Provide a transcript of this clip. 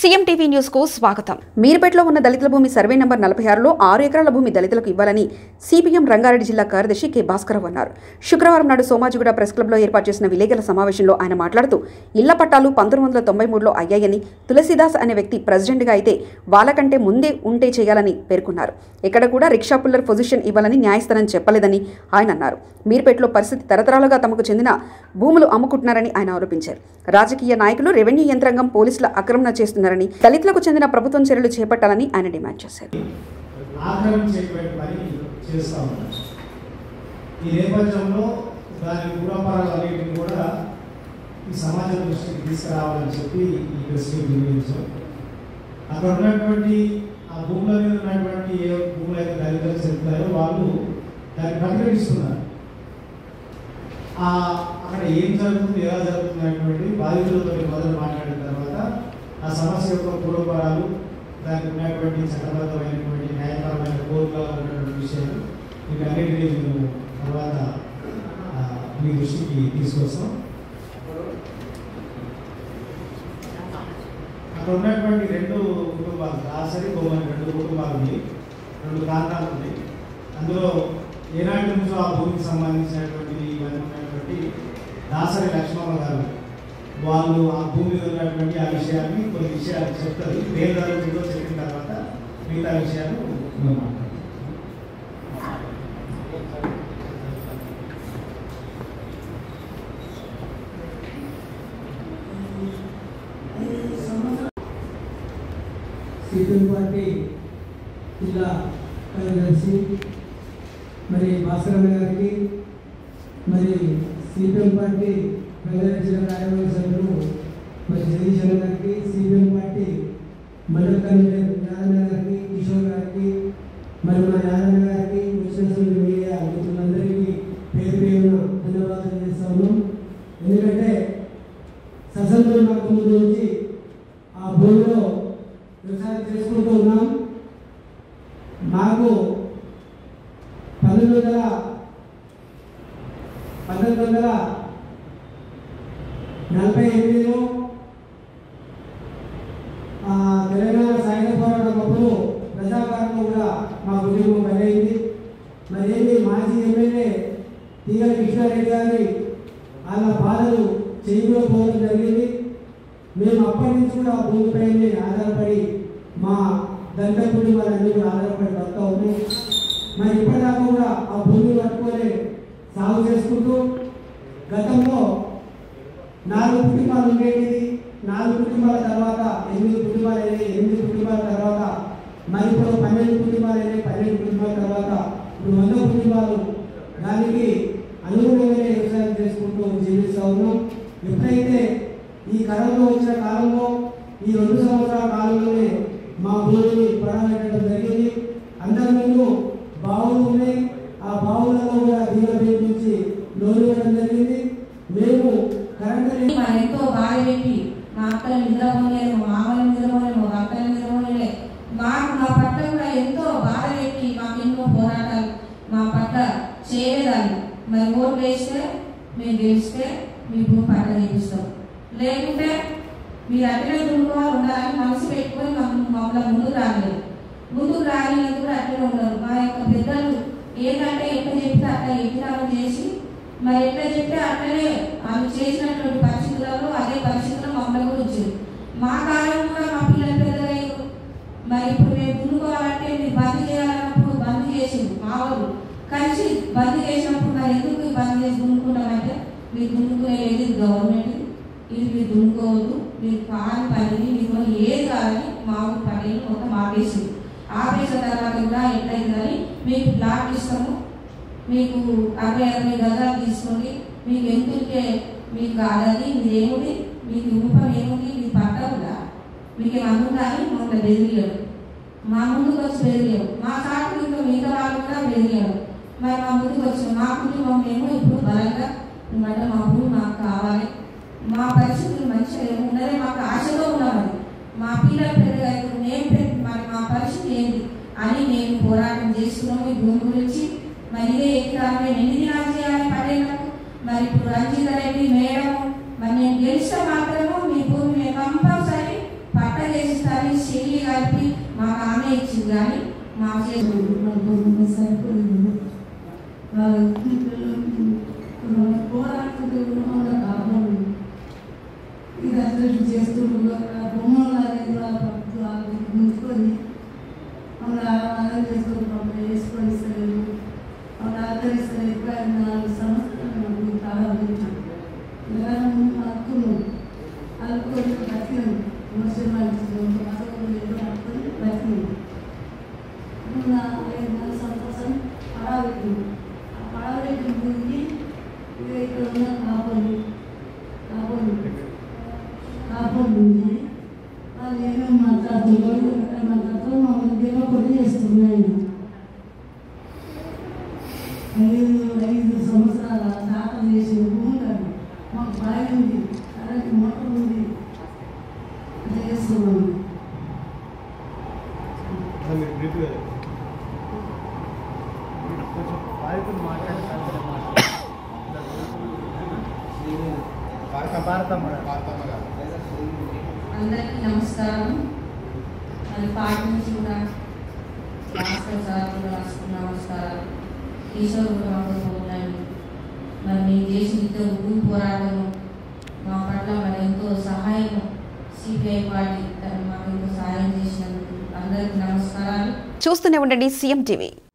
CM TV news కు స్వాగతం మీరుపేటలో ఉన్న దళితుల భూమి సర్వే నంబర్ నలభై ఆరులో ఆరు ఎకరాల భూమి దళితులకు ఇవ్వాలని సిపిఎం రంగారెడ్డి జిల్లా కార్యదర్శి కె భాస్కరరావు అన్నారు శుక్రవారం నాడు సోమాజిగూడ ప్రెస్ క్లబ్లో ఏర్పాటు చేసిన విలేకరుల సమావేశంలో ఆయన మాట్లాడుతూ ఇళ్ల పట్టాలు పంతొమ్మిది వందల తొంభై మూడులో అయ్యాయని తులసిదాస్ అనే వ్యక్తి ప్రెసిడెంట్గా అయితే వాళ్ళకంటే ముందే ఉంటే చేయాలని పేర్కొన్నారు ఎక్కడ కూడా రిక్షా పుల్లర్ పొజిషన్ ఇవ్వాలని న్యాయస్థానం చెప్పలేదని ఆయన అన్నారు మీర్పేటలో పరిస్థితి తరతరాలుగా తమకు చెందిన భూములు అమ్ముకుంటున్నారని ఆయన ఆరోపించారు రాజకీయ నాయకులు రెవెన్యూ యంత్రాంగం పోలీసుల ఆక్రమణ చేస్తున్నారని దళితులకు చెందిన ప్రభుత్వం చర్యలు చేపట్టాలని ఆయన డిమాండ్ చేశారు ఆక్రమించేటువంటి పని చేస్తూ ఉన్నారు ఈ నేపథ్యంలో దాని పూర్వపరాలన్నింటినీ కూడా ఈ సమాజ దృష్టికి తీసుకురావాలని చెప్పి ఈ ప్రెస్ మీట్ నిర్వహించాం అక్కడ ఉన్నటువంటి ఆ భూముల మీద ఉన్నటువంటి ఏ భూములు అయితే దళితులకు చెప్తారో వాళ్ళు దాన్ని ప్రతిఘటిస్తున్నారు ఆ అక్కడ ఏం జరుగుతుంది ఎలా జరుగుతుంది అనేటువంటి బాధితులతో మొదలు మాట్లాడిన తర్వాత ఆ సమస్య యొక్క పూర్వపరాలు దానికి ఉన్నటువంటి చట్టబద్ధమైనటువంటి న్యాయపరమైన కోరికలు ఉన్నటువంటి విషయాలు వీటన్నిటినీ మేము తర్వాత ఆ, మీ దృష్టికి తీసుకొస్తాం అక్కడ ఉన్నటువంటి రెండు కుటుంబాలు దాసరి బొమ్మని రెండు కుటుంబాలు ఉన్నాయి రెండు ప్రాంతాలు ఉన్నాయి అందులో ఏనాటి నుంచో ఆ భూమికి సంబంధించినటువంటి ఇవన్నీ ఉన్నటువంటి దాసరి లక్ష్మమ్మ గారు వాళ్ళు ఆ భూమి మీద ఉన్నటువంటి ఆ విషయాన్ని కొన్ని విషయాలు చెప్తారు ఏం జరుగుతుందో చెప్పిన తర్వాత మిగతా విషయాలు మేము మాట్లాడతాం సిపిఎం పార్టీ జిల్లా కార్యదర్శి మరి భాస్కరమ్మ గారికి మరి సిపిఎం పార్టీ రంగారెడ్డి జిల్లా కార్యవర్గ సభ్యులు మరి జగదీష్ అన్న గారికి సిపిఎం పార్టీ మండల కన్వీనర్ యాదన్న గారికి కిషోర్ గారికి మరి మా యాదన్న గారికి వచ్చిన సభ్యులు మీడియా మిత్రులందరికీ పేరు పేరున ధన్యవాదాలు చేస్తా ఉన్నాం ఎందుకంటే స్వతంత్రం నాకు ముందు నుంచి ఆ భూమిలో వ్యవసాయం చేసుకుంటూ ఉన్నాం మాకు పంతొమ్మిది వందల పంతొమ్మిది వందల నలభై ఎనిమిదిలో ఆ, తెలంగాణ సాయుధ పోరాటం అప్పుడు ప్రజాకారంలో కూడా మా కుటుంబం బలైంది మరి ఏంటి మాజీ ఎమ్మెల్యే తీగల కృష్ణారెడ్డి గారి వాళ్ళ బాధలు చేయిలో పోవడం జరిగింది మేము అప్పటి నుంచి కూడా ఆ భూమిపైనే ఆధారపడి మా దంత కుటుంబాలన్నీ కూడా ఆధారపడి బతుకా ఉన్నాయి మరి ఇప్పటిదాకా కూడా ఆ భూమిని పట్టుకొని సాగు చేసుకుంటూ గతంలో నాలుగు కుటుంబాలు ఉండేవి నాలుగు కుటుంబాల తర్వాత ఎనిమిది కుటుంబాలు అయినాయి ఎనిమిది కుటుంబాల తర్వాత మరి ఇప్పుడు పన్నెండు కుటుంబాలు అయినాయి పన్నెండు కుటుంబాల తర్వాత ఇప్పుడు వంద కుటుంబాలు దానికి అనుగుణంగానే వ్యవసాయం చేసుకుంటూ జీవిస్తూ ఉన్నాం ఎప్పుడైతే ఈ కరోనా వచ్చిన కాలంలో ఈ రెండు సంవత్సరాల కాలంలోనే మా భూమిని పడగట్టడం జరిగింది అంతకుముందు బావులు ఉన్నాయి ఆ బావులలో కూడా దీని నుంచి లోన్ ఇవ్వడం జరిగింది మేము కరెంటు మరి ఎంతో బాధ పెట్టి మా అక్కలు నిద్రపోలేదు మా మామలు నిద్రపోలేదు మా అక్కలు నిద్రపోలేదు మాకు మా పట్ల కూడా ఎంతో బాధ పెట్టి మాకు ఎన్నో పోరాటాలు మా పట్ల చేయలేదాన్ని మరి ఓటు వేస్తే మేము గెలిస్తే మీ భూమి పంట చేపిస్తాం లేకుంటే మీరు అట్లనే దున్నుకోవాలి ఉండాలని మనసు పెట్టుకొని మమ్మల్ని మమ్మల్ని ముందుకు రాలేదు ముందుకు రానినందుకు కూడా అట్లనే ఉన్నారు మా యొక్క పెద్దలు ఏంటంటే ఎట్లా చెప్తే అట్లా ఎగ్జామ్ చేసి మరి ఎట్లా చెప్తే అట్లనే ఆమె చేసినటువంటి పరిస్థితులలో అదే పరిస్థితుల్లో మమ్మల్ని కూడా ఉంచారు మా కాలం కూడా మా పిల్లలు పెద్దలయ్యారు మరి ఇప్పుడు మేము దున్నుకోవాలంటే మీరు బంద్ చేయాలన్నప్పుడు బంద్ చేసింది మా వాళ్ళు కలిసి బంద్ చేసినప్పుడు మరి ఎందుకు ఈ బంద్ చేసి దున్నుకుంటామంటే మీరు దున్నుకునేది గవర్నమెంట్ ఇది మీరు దున్నుకోవద్దు మీరు కాని పనిని మీకు ఏది కాదని మా ఊరి పనిని మొత్తం ఆపేసింది ఆపేసిన తర్వాత కూడా ఎట్లయిందని మీకు ప్లాట్ ఇస్తాము మీకు అరవై అరవై గజాలు తీసుకోండి మీకు ఎందుకే మీకు కాదని మీది ఏముంది మీకు రూపం ఏముంది మీకు పట్ట ఉందా మీకు ఏమన్నా అని మమ్మల్ని బెదిరియాడు మా ముందుకు వచ్చి బెదిరియాడు మా సాటి ఇంకా మిగతా వాళ్ళు కూడా బెదిరియాడు మరి మా ముందుకు వచ్చిన మా కుటుంబం మేము ఇప్పుడు బలంగా అంటే మా భూమి మాకు కావాలి మా పరిస్థితులు మంచిగా ఉన్నదే మాకు ఆశతో ఉన్నామని మా పిల్లలు పెద్దగా ఇప్పుడు మేము పెద్ద మరి మా పరిస్థితి ఏంటి అని మేము పోరాటం చేస్తున్నాం ఈ భూమి గురించి మరి ఇదే ఎకరాలు మేము ఎన్ని దినాలు చేయాలి పడేలకు మరి ఇప్పుడు రంజిత రెడ్డి మేడం మరి నేను గెలిస్తే మాత్రము మీ భూమి మేము కంపల్సరీ పట్ట చేసి కానీ మా చేసి సరిపోయింది పోరాడుతుంటే కూడా కావాలి ఇది అసలు చేస్తున్నారు బొమ్మలు అనేది వాళ్ళ పట్టు వాళ్ళకి ముంచుకొని మమ్మల్ని ఆరాధన చేసుకొని మమ్మల్ని వేసుకొని ఇస్తలేదు మమ్మల్ని ఆదరిస్తారు ఎక్కువ నాలుగు సంవత్సరాలు మాకు కావాలి ఇలా అనుకున్నాం అనుకొని బతికినాం మోసం మంచి అసలు ఏదో అనుకొని బతికినాం ఉన్న ఐదు సంతోషం పడాలి ఆ పడాలి గురించి ఇక్కడ ఉన్న కాపలు కాపలు కాపలు ఉంది వాళ్ళు ఏమేమి మాట్లాడుతున్నారు మాట్లాడుతూ మమ్మల్ని దేవ కొద్ది చేస్తున్నాయి ఐదు ఐదు సంవత్సరాల దాఖలు చేసిన భూములను మాకు బావి ఉంది కరెంట్ మోటార్ ఉంది అది చేస్తున్నాము మీరు బ్రీఫ్గా కొంచెం పాయకులు మాట్లాడి భారత భారతమ్మ అందరికీ నమస్కారం మరి పాటి నుంచి కూడా భాస్కర్ సార్ కూడా నమస్కారాలు కిషోర్ కూడా మాకు పోతున్నాయి మరి మీ చేసిన ఇద్దరు భూ పోరాటము మా పట్ల మరి ఎంతో సహాయం సిపిఐ పార్టీ తను మాకు ఎంతో సహాయం చేసినందుకు అందరికీ నమస్కారాలు చూస్తూనే ఉండండి సీఎం టీవీ